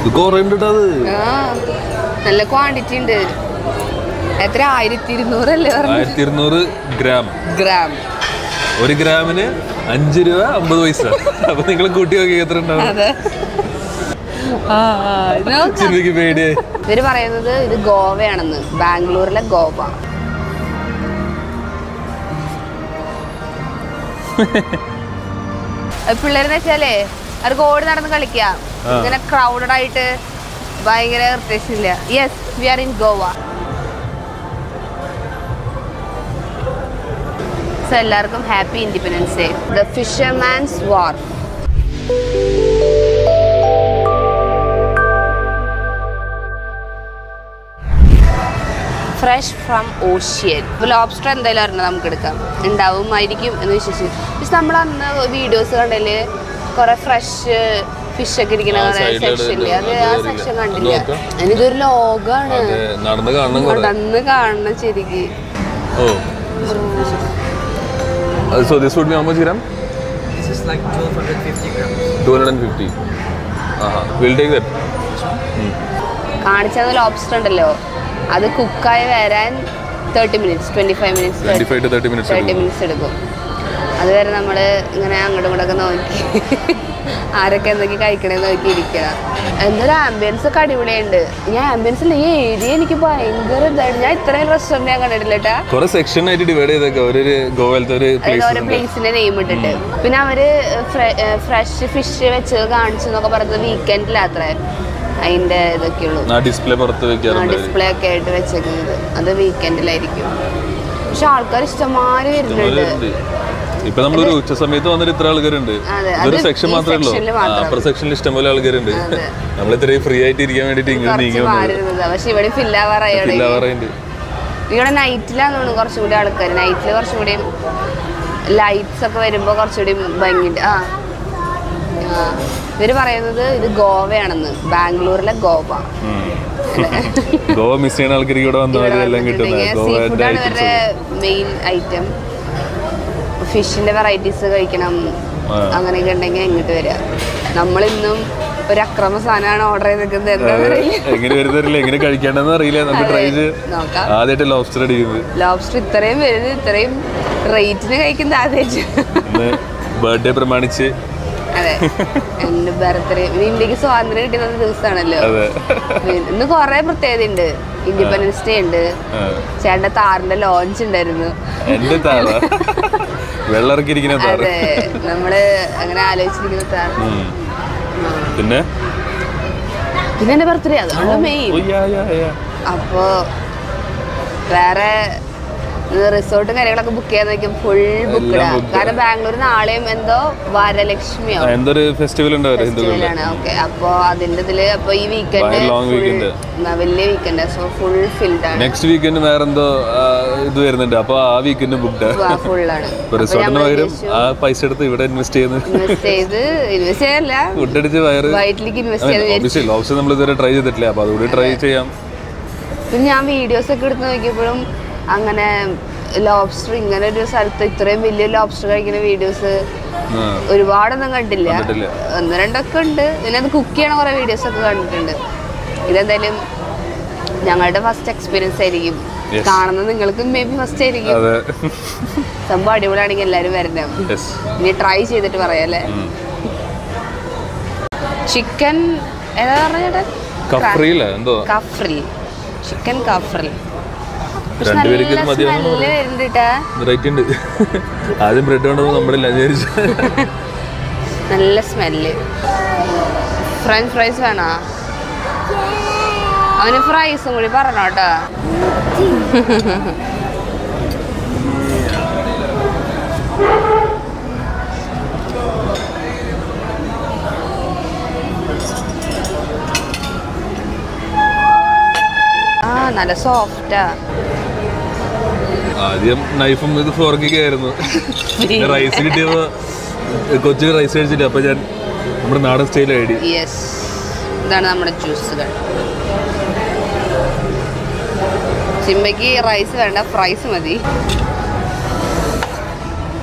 ഇത് കുറേ ഉണ്ട് ട്ടോ അത് ആ നല്ല ക്വാണ്ടിറ്റി ഉണ്ട് എത്ര ആയിരത്തി ഇരുന്നൂറല്ലേ പറഞ്ഞു ആയിരത്തി ഇരുന്നൂറ് ഗ്രാം ഗ്രാം ഒരു ഗ്രാമിന് അഞ്ച് രൂപ അമ്പത് പൈസ അപ്പൊ നിങ്ങൾ കൂട്ടി നോക്കി എത്ര ഉണ്ടാവും അതെ ആ, ആ, ഇത് നോക്കാം. ചിന്തിക്ക് പേടിയായി ഇവര് പറയുന്നത് ഇത് ഗോവയാണെന്ന് ബാംഗ്ലൂരിലെ ഗോവ പിള്ളേരെന്ന് വെച്ചാലേ അവർക്ക് ഓടി നടന്ന് കളിക്കാം ആ. ഇങ്ങനെ ക്രൗഡഡ് ആയിട്ട് ഭയങ്കര ഇറിറ്റേഷൻ ഇല്ല yes we are in Goa so എല്ലാവർക്കും happy independence day the fisherman's wharf fresh from ocean ഇപ്പോൾ ലോബ്സ്റ്റർ എന്തായാലും അറിഞ്ഞാൽ നമുക്ക് എടുക്കാം ഉണ്ടാവുമായിരിക്കും എന്ന് വിശ്വസിച്ചു പക്ഷെ നമ്മൾ അന്ന് വീഡിയോസ് കണ്ടതില് കുറെ ഫ്രഷ് ഫിഷ് ഒക്കെ ഇരിക്കുന്ന ആ, കുറെ side ല് സെക്ഷൻ ഇല്ലേ അത് ഇടുന്നുണ്ട്. ആ അത് സെക്ഷൻ അറിയില്ല. കണ്ടില്ല ഒന്ന് നോക്കാം. അതിനിതൊരു ലോകാണ് അതെ നടന്ന് കാണണം കുറെ നടന്ന് കാണണം ശരിക്ക് oh so this would be how much gram This is like 1250 grams. Two hundred and fifty ആഹാ വിൽ ടേക്ക് ദറ്റ് കാണിച്ചത് ലോബ്സ്റ്റർ ഉണ്ടല്ലോ അത് കുക്കായി വരാൻ thirty minutes twenty five minutes twenty five to thirty minutes thirty minutes എടുക്കും അതുവരെ നമ്മൾ ഇങ്ങനെ അങ്ങോട്ടും ഇങ്ങോട്ടൊക്കെ നോക്കി ആരൊക്കെ എന്തൊക്കെ കഴിക്കണേന്ന് നോക്കി ഇരിക്കണം എന്തൊരു ആംബിയൻസ് ഒക്കെ അടിപൊളിയുണ്ട് ഞാൻ ആംബിയൻസ് ഇല്ല ഈ ഏരിയ എനിക്ക് ഭയങ്കര ഇതായിട്ട് ഞാൻ ഇത്രയും റെസ്റ്റോറൻറ്റ് ഞാൻ കണ്ടിട്ടില്ല കേട്ടാ കുറെ സെക്ഷൻ ആയിട്ട് ഡിവൈഡ് ചെയ്തേക്ക ഒരു ഗോവയിലത്തെ ഒരു അതായത് പ്ലേസ് ഓരോ പ്ലേസിന്റെ നെയിം ഇട്ടിട്ട് പിന്നെ അവര് ഫ്രഷ് ഫിഷ് വെച്ച് കാണിച്ചു എന്നൊക്കെ പറയുന്നത് വീക്കെൻഡിലാത്രേ അതിന്റെ ഇതൊക്കെയുള്ളൂ ആ ഡിസ്പ്ലേ പുറത്ത് വെക്കാറുണ്ട് അവര്. ഡിസ്പ്ലേ ഒക്കെ ആയിട്ട് വെച്ചേക്കുന്നത് അത് വീക്കെൻഡിലായിരിക്കും പക്ഷെ ആൾക്കാർ ഇഷ്ടമാര് വരുന്നുണ്ട് ഇഷ്ടംപോലെ ഉണ്ട്. ഇപ്പൊ നമ്മളൊരു ഉച്ച സമയത്ത് വന്നിട്ട് ഇത്ര ആൾക്കാരുണ്ട് അതെ, ഇതൊരു അത് സെക്ഷൻ ഈ മാത്രമേ ഉള്ളൂ sectionല് മാത്രം. അപ്പുറ സെക്ഷനിൽ ഇഷ്ടംപോലെ ആൾക്കാരുണ്ട് അതെ. നമ്മൾ ഇത്രയും ഫ്രീ ആയിട്ട് ഇരിക്കാൻ വേണ്ടിട്ട് ഇങ്ങനെ കുറച്ച് നീങ്ങി വന്നത് മാറിയിരുന്നത് പക്ഷെ ഇവിടെ ഫില്ലാവാറായി ഇല്ല പറയുന്നുണ്ട് ഇവിടെ നൈറ്റിലാണ് തോന്നുന്നു കുറച്ചും കൂടി ആൾക്കാർ നൈറ്റിൽ കുറച്ചും കൂടി ലൈറ്റ്സ് ഒക്കെ വരുമ്പോൾ കുറച്ചുകൂടി ഭംഗിയുണ്ട് ആ ആ. ഇവര് പറയുന്നത് ഇത് ഗോവയാണെന്ന് ബാംഗ്ലൂരിലെ ഗോവ ഗോവ മിസ് ചെയ്യുന്ന ആൾക്കാർക്ക് ഇവിടെ വന്നാൽ എല്ലാം കിട്ടുന്നത് സീ ഗോവന്റെ ഫുഡാണ് ഐറ്റംസ് ഇവരുടെ മെയിൻ ഐറ്റം ഫിഷിന്റെ വെറൈറ്റീസ് കഴിക്കണം ആ. അങ്ങനെയൊക്കെ ഉണ്ടെങ്കിൽ ഇങ്ങോട്ട് വരിക നമ്മളിന്നും ഒരു അക്രമ സാധനമാണ് ഓർഡർ ചെയ്തിരിക്കുന്നത് എന്താ പറയുക എങ്ങനെ വരുന്നില്ല എങ്ങനെ കഴിക്കേണ്ടെന്ന് അറിയില്ല നമുക്ക് അതെ. ട്രൈ ചെയ്ത് നോക്കാം ആദ്യമായിട്ട് ലോബ്സ്റ്റർ അടിക്കുന്നത് ലോബ്സ്റ്റർ ഇത്രയും വലുത് ഇത്രയും റേറ്റിന് കഴിക്കുന്നത് ആദ്യമായിട്ട് ഇന്ന് ബർത്ത്ഡേ പ്രമാണിച്ച് അതെ എന്റെ ബർത്ത്ഡേ ഇന്ത്യക്ക് സ്വാതന്ത്ര്യം കിട്ടുന്ന ദിവസമാണല്ലോ അതെ പിന്നെ ഇന്ന് കൊറേ പ്രത്യേകത ഉണ്ട് ഇൻഡിപെൻഡൻസ് ഡേ ഉണ്ട് ആ. ചേട്ടന്റെ താറിന്റെ ലോഞ്ച് ഉണ്ടായിരുന്നു എന്റെ താറ വെള്ളറക്കിയിരിക്കുന്ന താറ അതെ നമ്മള് അങ്ങനെ ആലോചിച്ചിരിക്കുന്ന താർ ഉം. പിന്നെ പിന്നെ എന്റെ ബർത്ത്ഡേ അതാണ് മെയിൻ ഓ, യാ, യാ, യാ. അപ്പോ വേറെ റിസോർട്ടും കാര്യങ്ങളൊക്കെ ബുക്ക് ചെയ്യാൻ നോക്കിയാൽ ഫുൾ ബുക്ക്ഡാ എല്ലാം booked. കാരണം ബാംഗ്ലൂർ നാളെയും എന്തോ വരലക്ഷ്മിയോ ആ, എന്തൊരു ഫെസ്റ്റിവൽ ഉണ്ട് അവര് ഹിന്ദുക്കളുടെ ഫെസ്റ്റിവലാണ് ഓക്കെ അപ്പൊ അതിന്റെ ഇതില് അപ്പൊ ഈ വീക്കെൻഡ് ഭയങ്കര long weekend. വലിയ വീക്കെൻഡ് സോ ഫുൾ ഫിൽഡ് ആണ് നെക്സ്റ്റ് വീക്കെൻഡ് വേറെ എന്തോ ആ, ഇത് വരുന്നുണ്ട് അപ്പൊ ആ വീക്കെൻഡ് ബുക്ക്ഡ് ഫുൾ ആണ് ഇപ്പൊ റിസോർട്ടിന് പകരം ആ പൈസ എടുത്ത് ഇവിടെ ഇൻവെസ്റ്റ് ചെയ്യുന്നു ഇൻവെസ്റ്റ് ചെയ്ത് ഇൻവെസ്റ്റ് ചെയ്യല്ല ഫുഡ് അടിച്ച് വയറ് വയറ്റിലേക്ക് ഇൻവെസ്റ്റ് ചെയ്ത് വിചാരിച്ചു. ഓബിയസ്ലി ലോബ്സ്റ്റർ നമ്മൾ ഇതുവരെ ട്രൈ ചെയ്തിട്ടില്ല അപ്പൊ അതുകൂടി ട്രൈ ചെയ്യാം പിന്നെ ഞാൻ വീഡിയോസ് ഒക്കെ എടുത്ത് നോക്കിയപ്പോഴും അങ്ങനെ ലോബ്സ്റ്റർ ഇങ്ങനെ ഒരു സ്ഥലത്ത് ഇത്രയും വലിയ ലോബ്സ്റ്റർ കഴിക്കുന്ന വീഡിയോസ് ആ. ഒരുപാടൊന്നും കണ്ടില്ല കണ്ടിട്ടില്ല. ഒന്ന് രണ്ടൊക്കെ ഉണ്ട് പിന്നെ അത് കുക്ക് ചെയ്യണ കുറെ വീഡിയോസ് ഒക്കെ കണ്ടിട്ടുണ്ട് ഇതെന്തായാലും ഞങ്ങളുടെ ഫസ്റ്റ് എക്സ്പീരിയൻസ് ആയിരിക്കും Yes. കാണുന്നത് നിങ്ങൾക്ക് മേ ബി ഫസ്റ്റ് ആയിരിക്കും അതെ സംഭവം അടിപൊളിയാണെങ്കിൽ എല്ലാവരും വരണം യെസ് ഇനി ട്രൈ ചെയ്തിട്ട് പറയാല്ലേ ചിക്കൻ ഏതാ പറഞ്ഞ ചേട്ടൻ കഫ്രിയില്ല എന്തോ കഫ്രിൽ ചിക്കൻ കഫ്രിൽ പക്ഷെ രണ്ടുപേർക്ക് ഇത് നല്ല മതിയാവുന്ന സ്മെല്ല് വരുന്നുണ്ട് ട്ടാ. റേറ്റ് ഉണ്ട് ആദ്യം ബ്രെഡ് കൊണ്ടപ്പോൾ നമ്മളില്ല വിചാരിച്ചു നല്ല സ്മെല്ല് ഫ്രഞ്ച് ഫ്രൈസ് വേണോ അവന് ഫ്രൈസും കൂടി പറഞ്ഞോ കേട്ടോ ആ നല്ല സോഫ്റ്റാ ആദ്യം നൈഫും ഇത് ഫോർക്കൊക്കെ ആയിരുന്നു പിന്നെ റൈസ് കിട്ടിയപ്പോ കൊച്ചു റൈസ് കഴിച്ചില്ല അപ്പൊ ഞാൻ നമ്മുടെ നാടൻ സ്റ്റൈൽ ഐഡി യെസ് ഇതാണ് നമ്മുടെ ജ്യൂസുകൾ സിമ്മയ്ക്ക് റൈസ് വേണ്ട ഫ്രൈസ് മതി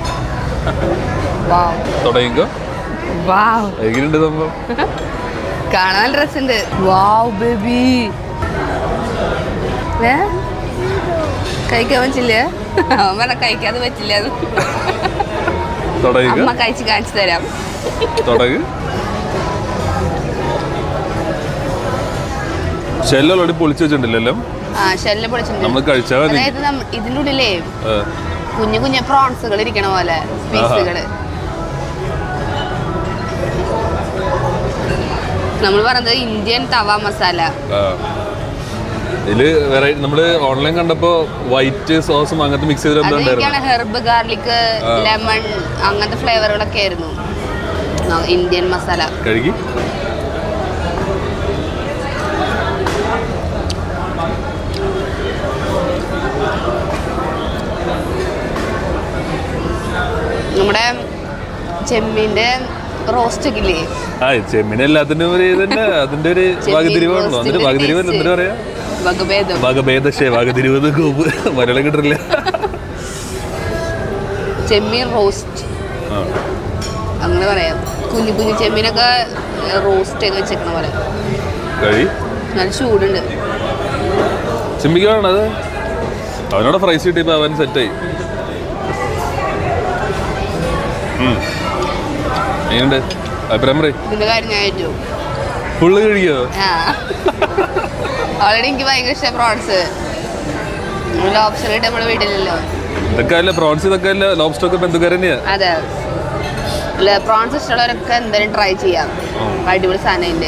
വാവ് തുടങ്ങിക്കോ വാവ് എങ്ങനെയുണ്ട് സംഭവം കാണാൻ രസമുണ്ട് വാവ് ബേബി ഏ കഴിക്കാൻ പറ്റില്ല അവൻ പറഞ്ഞ കഴിക്കാതെ പറ്റില്ല എന്ന്. തുടങ്ങുക അമ്മ കഴിച്ച് കാണിച്ചു തരാം തുടങ്ങ് ഷെല്ല് ഓൾറെഡി പൊളിച്ച് വെച്ചിട്ടുണ്ടല്ലോ ആ ഷെല്ല് പൊളിച്ചിട്ടുണ്ട് നമ്മൾ കഴിച്ചാൽ മതി അതായത് നമ്മ- ഇതിൻ്റെ ഉള്ളിലേ ആ, കുഞ്ഞു കുഞ്ഞു പ്രോൺസുകൾ ഇരിക്കണ പോലെ പീസുകൾ നമ്മൾ പറഞ്ഞത് ഇന്ത്യൻ തവ മസാല ആ. ഇതില് വെറൈ നമ്മള് ഓൺലൈൻ കണ്ടപ്പോ വൈറ്റ് സോസും അങ്ങനത്തെ മിക്സ് ചെയ്തിട്ട് എന്തോ അതൊക്കെയാണ് ഉണ്ടായിരുന്നു ഹെർബ് ഗാർലിക് ലെമൺ അങ്ങനത്തെ ഫ്ലേവറുകളൊക്കെ ആയിരുന്നു ആ, ഇന്ത്യൻ മസാല കഴുകി നമ്മുടെ ചെമ്മീൻ്റെ റോസ്റ്റ് ഒക്കെ ഇല്ലേ ആ ചെമ്മീൻ എല്ലാത്തിനും ഒരു ഇത് തന്നെ അതിന്റെ ഒരു ചെമ്മീൻ വകതിരിവാണല്ലോ എന്നിട്ട് roast വകതിരിവ് ന്റെ എന്താ പറയാ വകഭേദം വകഭേദശേ വകതിരിവ് കോപ്പ് മലയാളം കിട്ടില്ല ചെമ്മീൻ റോസ്റ്റ് ആ. അങ്ങനെ പറയാം കുഞ്ഞു കുഞ്ഞു ചെമ്മീനൊക്കെ റോസ്റ്റ് ചെയ്ത് വെച്ചേക്കണ പോലെ കഴി നല്ല ചൂടുണ്ട് ചെമ്മിക്കാണ് അത് അവനോട് ഫ്രൈസ് കിട്ടിയപ്പോ അവൻ സെറ്റായി എങ്ങനെയുണ്ട് അഭിപ്രായം പറയും ഇതിന്റെ കാര്യം ഞാൻ ഏറ്റു ഫുള്ള് കഴിക്കോ ആ ഓൾറെഡി എനിക്ക് ഭയങ്കര ഇഷ്ടം പ്രോൺസ് ലോബ്സ്റ്റർ കിട്ടി നമ്മുടെ വീട്ടിലല്ലോ ഇതൊക്കെ അല്ല പ്രോൺസ് ഇതൊക്കെ അല്ല ലോബ്സ്റ്റർ ഒക്കെ ബന്ധുക്കാർ തന്നെയാ അതെ പ്രോൺസ് ഇഷ്ടമുള്ളവരൊക്കെ എന്തായാലും ട്രൈ ചെയ്യാം അടിപൊളി സാധനം ഉണ്ട്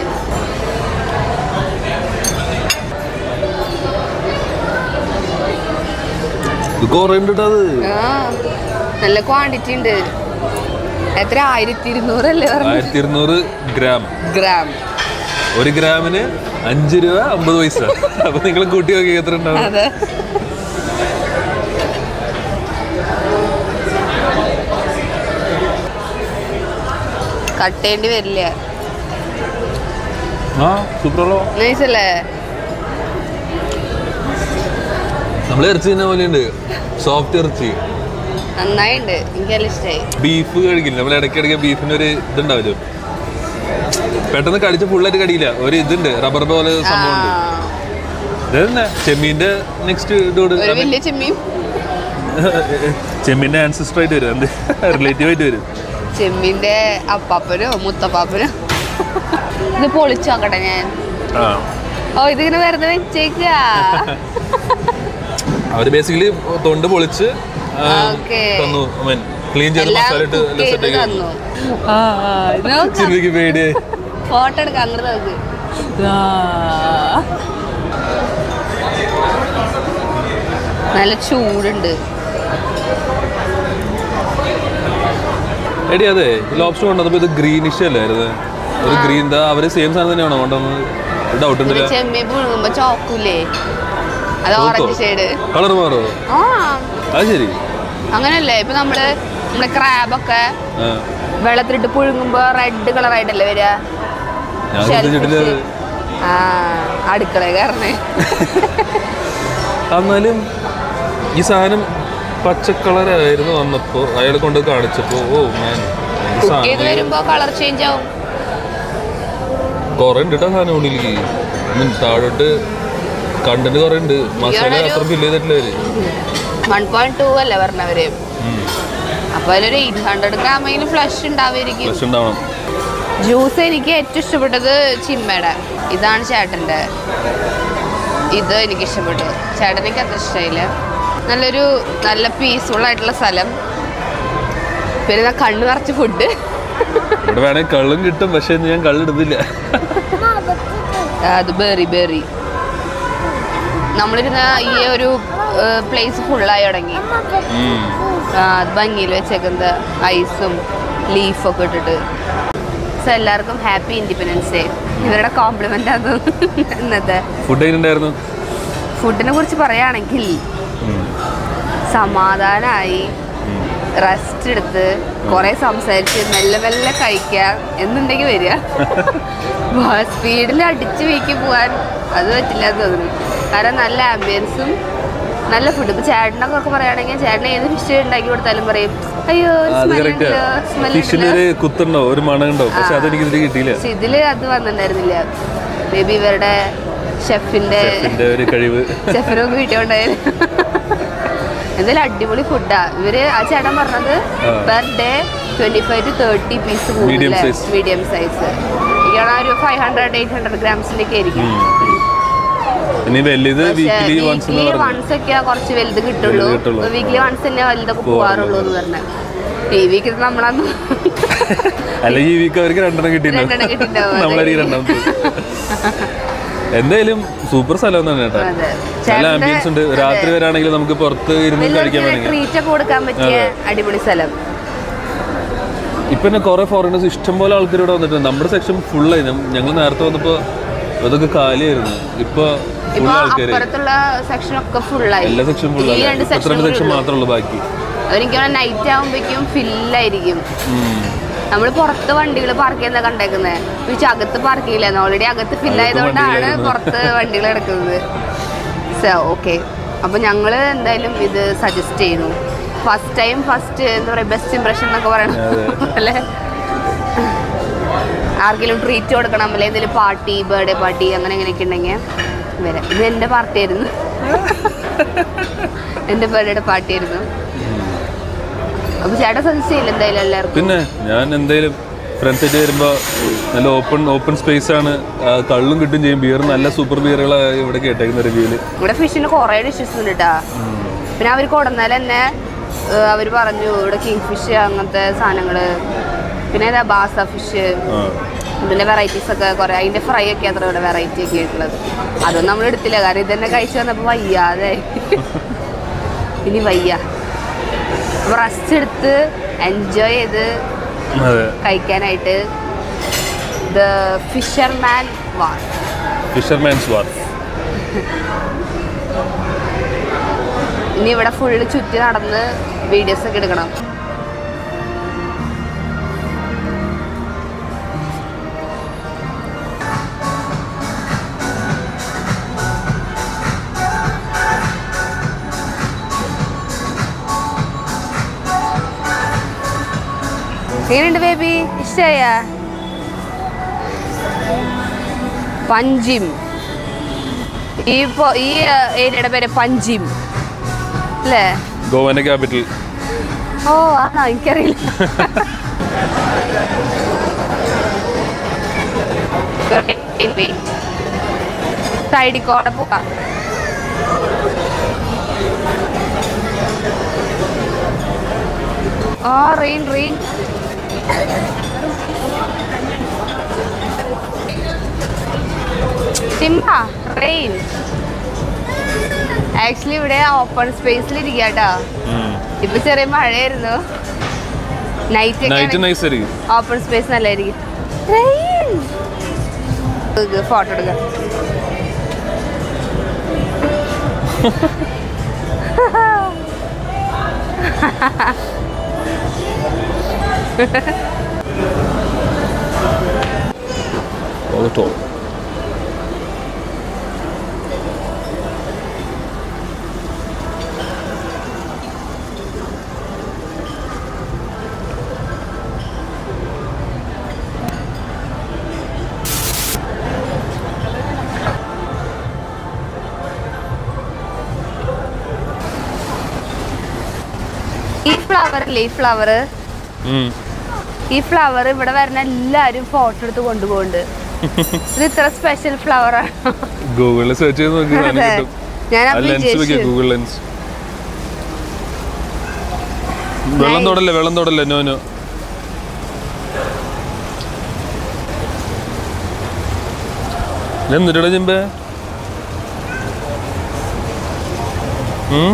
ഇത് കുറേ ഉണ്ട് ട്ടോ അത് ആ നല്ല ക്വാണ്ടിറ്റി ഉണ്ട് എത്ര ആയിരത്തി ഇരുന്നൂറല്ലേ പറഞ്ഞു ആയിരത്തി ഇരുന്നൂറ് ഗ്രാം ഗ്രാം ഒരു ഗ്രാമിന് അഞ്ച് രൂപ അമ്പത് പൈസ അപ്പൊ നിങ്ങൾ കൂട്ടി നോക്കി എത്ര ഉണ്ടാവും അതെ കട്ട് ചെയ്യേണ്ടി വരില്ല ആ സൂപ്പറല്ലോ നൈസ് അല്ലേ നമ്മൾ ഇറച്ചി തന്നെ പോലെയുണ്ട് സോഫ്റ്റ് ഇറച്ചി നന്നായിണ്ട് എനിക്ക് നല്ല ഇഷ്ടമായി ബീഫ് കഴിക്കില്ല നമ്മൾ ഇടയ്ക്കിടയ്ക്ക് ബീഫിന് ഒരു ഇതുണ്ടാവില്ലോ പെട്ടെന്ന് കടിച്ച ഫുള്ളായിട്ട് കടിയില്ല ഒരു ഇതുണ്ട് റബ്ബർ പോലെ ആ, സംഭവമുണ്ട് ഇത് തന്നെ ചെമ്മീന്റെ നെക്സ്റ്റ് ഇതോട് ഒരു വലിയ ചെമ്മീൻ ചെമ്മീന്റെ ആൻസിസ്റ്റർ ആയിട്ട് വരും എന്ത് റിലേറ്റീവ് ആയിട്ട് വരും ചെമ്മീന്റെ അപ്പാപ്പനോ മുത്തപ്പാപ്പനോ ഇത് പൊളിച്ചു നോക്കട്ടെ ഞാൻ ആ ഓ ഇതിങ്ങനെ വെറുതെ വെച്ചേക്ക അവര് ബേസിക്കലി തൊണ്ട് പൊളിച്ച് ആ, Okay. തന്നു മീൻ ക്ലീൻ ചെയ്ത് എല്ലാം മസാല ഇട്ട് cook ചെയ്ത് സെറ്റ് ആക്കി തന്നു നോക്കാം ചിമ്മിക്ക് പേടിയായി ഫോട്ടോ എടുക്കാം അങ്ങോട്ട് നോക്ക് നല്ല ചൂടുണ്ട് എടി അതെ ലോബ്സ്റ്റർ കൊണ്ടുവന്നപ്പോ ഇത് ഗ്രീനിഷ് അല്ലായിരുന്നു ഒരു ഗ്രീൻ ദാ അവര് സെയിം സാധനം തന്നെയാണോ കൊണ്ടുവന്നത് ഡൗട്ട് ഇതില് ഉണ്ടല്ലോ ചെമ്മീൻ പുഴുങ്ങുമ്പോ ചോക്കൂലേ അത് ഓറഞ്ച് ഷെയ്ഡ് കളർ മാറോ ആ അത് ശരി അങ്ങനല്ലേ ഇപ്പൊ നമ്മള് നമ്മുടെ ക്രാബൊക്കെ ആ വെള്ളത്തിലിട്ട് പുഴുങ്ങുമ്പോ റെഡ് കളർ ആയിട്ടല്ലേ വരിക ഞാൻ Shellfish. ശ്രദ്ധിച്ചിട്ടില്ല അത്. ആ അടുക്കള കയറണേ എന്നാലും ഈ സാധനം പച്ച കളറായിരുന്നു വന്നപ്പോ അയാൾ കൊണ്ട് കാണിച്ചപ്പോ ഓ മാൻ കുക്ക് ചെയ്ത് വരുമ്പോ കളർ ചേഞ്ച് ആവും കൊറേ ഉണ്ട് കേട്ടോ സാധനം ഉള്ളിലേക്ക് ഉം, താഴോട്ട് കണ്ടന്റ് കൊറേ ഉണ്ട് മസാല ഇയാളൊരു- അത്ര ഫില്ല് ചെയ്തിട്ടില്ല അവര് വൺ പോയിന്റ് ടു അല്ലേ പറഞ്ഞവര് ഉം. അപ്പൊ അതിലൊരു എയ്റ്റ് ഹൺഡ്രഡ് ഗ്രാമെങ്കിലും ഫ്ലഷ് ഉണ്ടാവുമായിരിക്കും ഫ്ലഷ് ഉണ്ടാവണം ജ്യൂസ് എനിക്ക് ഏറ്റവും ഇഷ്ടപ്പെട്ടത് ചിമ്മയുടെ ഇതാണ് ചേട്ടൻ്റെ ഇത് എനിക്ക് ഇഷ്ടപ്പെട്ടു ചേട്ടനിക്ക് അത്ര ഇഷ്ടമായില്ല നല്ലൊരു നല്ല പീസ്ഫുൾ ആയിട്ടുള്ള സ്ഥലം പിന്നെ ഞാൻ കണ്ണു നിറച്ച് ഫുഡ് ഇവിടെ വേണമെങ്കിൽ കള്ളും കിട്ടും പക്ഷെ ഇന്ന് ഞാൻ കള്ളിടുന്നില്ല അത് ബെറി ബെറി നമ്മളിരുന്ന ഈ ഒരു പ്ലേസ് ഫുള്ളായി തുടങ്ങി ഉം. ആ, അത് ഭംഗിയിൽ വെച്ചേക്കുന്നത് ഐസും ലീഫൊക്കെ ഇട്ടിട്ട് സോ എല്ലാവർക്കും ഹാപ്പി ഇൻഡിപെൻഡൻസ് ഡേ ഇവരുടെ കോംപ്ലിമെൻ്റ് അത് ഇന്നത്തെ ഫുഡ് എങ്ങനെയുണ്ടായിരുന്നു ഫുഡിനെ കുറിച്ച് പറയുകയാണെങ്കിൽ ഉം. സമാധാനമായി ഉം. റെസ്റ്റ് എടുത്ത് കുറേ സംസാരിച്ച് മെല്ലെ മെല്ലെ കഴിക്കാൻ എന്നുണ്ടെങ്കിൽ വരിക സ്പീഡിൽ അടിച്ച് വീക്കി പോകാൻ അത് പറ്റില്ല എന്ന് തോന്നുന്നു കാരണം നല്ല ആംബിയൻസും നല്ല ഫുഡ് ഇപ്പോൾ ചേട്ടനൊക്കെ ഒക്കെ പറയുകയാണെങ്കിൽ ചേട്ടൻ ഏത് ഫിഷ് ഉണ്ടാക്കി കൊടുത്താലും പറയും അയ്യോ അത് കറക്റ്റ് ഫിഷിന് ഒരു കുത്തുണ്ടാവും ഒരു മണം ഉണ്ടാവും പക്ഷെ അതെനിക്ക് ഇതിൽ കിട്ടിയില്ല പക്ഷെ ഇതില് അത് വന്നിട്ടുണ്ടായിരുന്നില്ല ബേബി ഇവരുടെ ഷെഫിന്റെ ഷെഫിന്റെ ഒരു കഴിവ് ഷെഫിനൊക്കെ വീട്ടിൽ കൊണ്ടായാലും എന്തായാലും അടിപൊളി ഫുഡാ ഇവര് ആ ചേട്ടൻ പറഞ്ഞത് ആ. Per day twenty five to thirty piece Medium size. Medium size എനിക്കാണ് ഒരു ഫൈവ് ഹൺഡ്രഡ് എയ്റ്റ് ഹൺഡ്രഡ് ഗ്രാംസിലേക്ക് ആയിരിക്കും ഇനി വലുത് വീക്കിലി വൺസ് എന്ന് വീക്ക്ലി പറഞ്ഞു വൺസ് ഒക്കെ കുറച്ച് വലുത് കിട്ടുള്ളൂ വലുത് കിട്ടുള്ളൂ. വീക്ക്ലി വൺസ് തന്നെ വലുതൊക്കെ പോവാറുള്ളൂ. പോവാറുള്ളൂ എന്ന് പറഞ്ഞ ടി വിക്ക് നമ്മളന്ന് അല്ലെങ്കിൽ ഈ വീക്ക് അവർക്ക് രണ്ടെണ്ണം കിട്ടിയിട്ടുണ്ടാവും രണ്ടെണ്ണം കിട്ടിയിട്ടുണ്ടാവും, നമ്മളായിരിക്കും രണ്ടാമത്തെ എന്തായാലും സൂപ്പർ സ്ഥലം തന്നെ കേട്ടോ അതെ. നല്ല ചേട്ടന്റെ- ആംബിയൻസ് ഉണ്ട് രാത്രി വരാണെങ്കിൽ നമുക്ക് പുറത്ത് ഇരുന്ന് കഴിക്കാൻ വേണമെങ്കിൽ ട്രീറ്റ് ഒക്കെ കൊടുക്കാൻ പറ്റിയ അടിപൊളി സ്ഥലം ഇപ്പൊ തന്നെ കുറെ ഫോറിനേഴ്സ് ഇഷ്ടംപോലെ ആൾക്കാർ ഇവിടെ വന്നിട്ടുണ്ട് നമ്മുടെ സെക്ഷൻ ഫുള്ളായി ഞങ്ങൾ നേരത്തെ വന്നപ്പോ അതൊക്കെ കാലിയായിരുന്നു ഇപ്പൊ ഫുൾ ഇപ്പൊ ആൾക്കാര് അപ്പുറത്തുള്ള സെക്ഷൻ ഒക്കെ ഫുള്ളായി എല്ലാ സെക്ഷൻ ഈ ഫുള്ളായി രണ്ട് ഇപ്പൊ രണ്ട് സെക്ഷൻ സെക്ഷൻ മാത്രമേ ഉള്ളൂ ബാക്കി എനിക്ക് നൈറ്റ് ആകുമ്പോഴേക്കും ഫില്ലായിരിക്കും ഉം. നമ്മൾ പുറത്ത് വണ്ടികൾ പാർക്ക് ചെയ്യുന്ന കണ്ടേക്കുന്നത് പക്ഷെ അകത്ത് പാർക്ക് ചെയ്യില്ലായിരുന്നു ഓൾറെഡി അകത്ത് ഫില്ലായതുകൊണ്ടാണ് വണ്ടികളായിരുന്നു. പുറത്ത് വണ്ടികൾ കിടക്കുന്നത് സോ ഓക്കെ അപ്പൊ ഞങ്ങള് എന്തായാലും ഇത് സജസ്റ്റ് ചെയ്യുന്നു ഫസ്റ്റ് ടൈം ഫസ്റ്റ് എന്താ പറയാ ബെസ്റ്റ് ഇംപ്രഷൻ എന്നൊക്കെ പറയണം അല്ലേ ആർക്കെങ്കിലും ട്രീറ്റ് കൊടുക്കണം അല്ലെങ്കിൽ എന്തെങ്കിലും പാർട്ടി ബർത്ത്ഡേ പാർട്ടി അങ്ങനെ അങ്ങനെയൊക്കെ ഉണ്ടെങ്കിൽ വരാം ഇത് എൻ്റെ പാർട്ടി ആയിരുന്നു എൻ്റെ ബർത്ത്ഡേയുടെ പാർട്ടി ആയിരുന്നു അപ്പൊ ചേട്ടാ സജസ്റ്റ് ചെയ്യില്ല എന്തായാലും എല്ലാവർക്കും പിന്നെ ഞാൻ എന്തായാലും ഫ്രണ്ട്സ് ആയിട്ട് വരുമ്പോ നല്ല ഓപ്പൺ ഓപ്പൺ സ്പേസ് ആണ് ആ, കള്ളും കിട്ടും ചെയ്യും ബിയർ നല്ല സൂപ്പർ ബിയറുകളാണ് ഇവിടെ കേട്ടേക്കുന്ന റിവ്യൂല് ഇവിടെ ഫിഷിന് കുറേ ഡിഷസ് ഉണ്ട് കേട്ടാ പിന്നെ അവർ കൊടുന്നാൽ തന്നെ അവർ പറഞ്ഞു ഇവിടെ കിങ് ഫിഷ് അങ്ങനത്തെ സാധനങ്ങൾ പിന്നെ ഏതാ ബാസ ഫിഷ് ഇതിന്റെ വെറൈറ്റീസ് ഒക്കെ കുറെ അതിന്റെ ഫ്രൈ ഒക്കെ അത്ര ഇവിടെ വെറൈറ്റി ഒക്കെ ആയിട്ടുള്ളത് അതൊന്നും നമ്മൾ എടുത്തില്ല കാരണം ഇതന്നെ കഴിച്ചു വന്നപ്പോൾ വയ്യാതെ ഇനി വയ്യ അപ്പൊ റെസ്റ്റ് എടുത്ത് എൻജോയ് ചെയ്ത് അതെ കഴിക്കാനായിട്ട് the fisherman wharf fisherman's wharf ഇനി ഇവിടെ ഫുള്ള് ചുറ്റി നടന്ന് വീഡിയോസ് ഒക്കെ എടുക്കണം എങ്ങനെയുണ്ട് ബേബി ഇഷ്ടമായ പഞ്ചിം ഈ പൊ- ഈ ഏരിയയുടെ പേര് പഞ്ചിം അല്ലേ ഗോവന്റെ ക്യാപിറ്റൽ ഓ ആണോ എനിക്കറിയില്ല സൈഡിൽ കൂടെ പോവാം ആ റെയിൻ റെയിൻ സിംഹ റെയിൻ ആക്ച്വലി ഇവിടെ ഓപ്പൺ സ്പേസിൽ ഇരിക്കാട്ടോ ഇപ്പൊ ചെറിയ മഴയായിരുന്നു നൈറ്റ് നൈറ്റ് നൈസ് ആയിരിക്കും ഓപ്പൺ സ്പേസ് നല്ലതായിരിക്കും ഫോട്ടോ എടുക്കാം ഓട്ടോ ഈ ഫ്ലവർ ഇല്ലേ ഈ ഫ്ലവർ ഈ ഫ്ലവർ ഇവിടെ വരുന്ന എല്ലാരും ഫോട്ടോ എടുത്ത് കൊണ്ടുപോകുന്നുണ്ട് ഇത് ഇത്ര സ്പെഷ്യൽ ഫ്ലവർ ആണ് ഗൂഗിളിൽ സെർച്ച് ചെയ്ത് നോക്കി സാധനം അതെ. കിട്ടും ഞാൻ ആ ലെൻസ് വെക്കുക വിചാരിച്ചു ഗൂഗിൾ ലെൻസ് വെള്ളം Nice. തൊടല്ലേ വെള്ളം തൊടല്ലേ നോനോ എന്തിട്ടാ ചിമ്പേ ഉം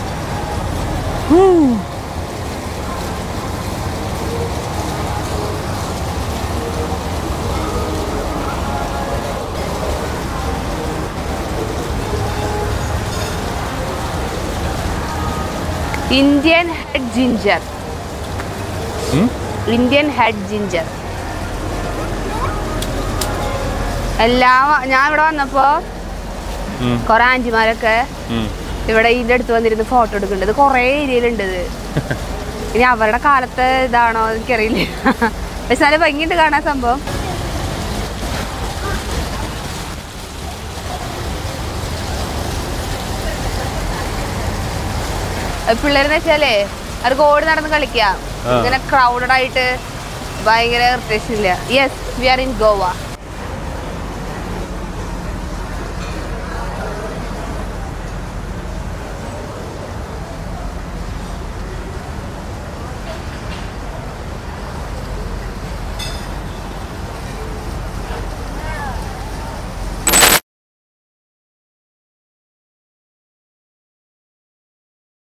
ഇന്ത്യൻ ഹെഡ് ജിഞ്ചർ ഉം? ഇന്ത്യൻ ഹെഡ് ജിഞ്ചർ എല്ലാം ഞാൻ ഇവിടെ വന്നപ്പോ ഉം, കുറെ ആന്റിമാരൊക്കെ ഉം. ഇവിടെ ഇതിന്റെ അടുത്ത് വന്നിരുന്ന് ഫോട്ടോ എടുക്കുന്നുണ്ട് ഇത് കുറേ ഏരിയയിലുണ്ട് ഇത് ഇനി അവരുടെ കാലത്തെ ഇതാണോ എനിക്കറിയില്ല പക്ഷെ നല്ല ഭംഗിയുണ്ട് കാണാൻ സംഭവം പിള്ളേരെന്ന് വെച്ചാലേ അവർക്ക് ഓടി നടന്ന് കളിക്കാം ആ. ഇങ്ങനെ ക്രൗഡഡ് ആയിട്ട് ഭയങ്കര ഇറിറ്റേഷൻ ഇല്ല yes we are in Goa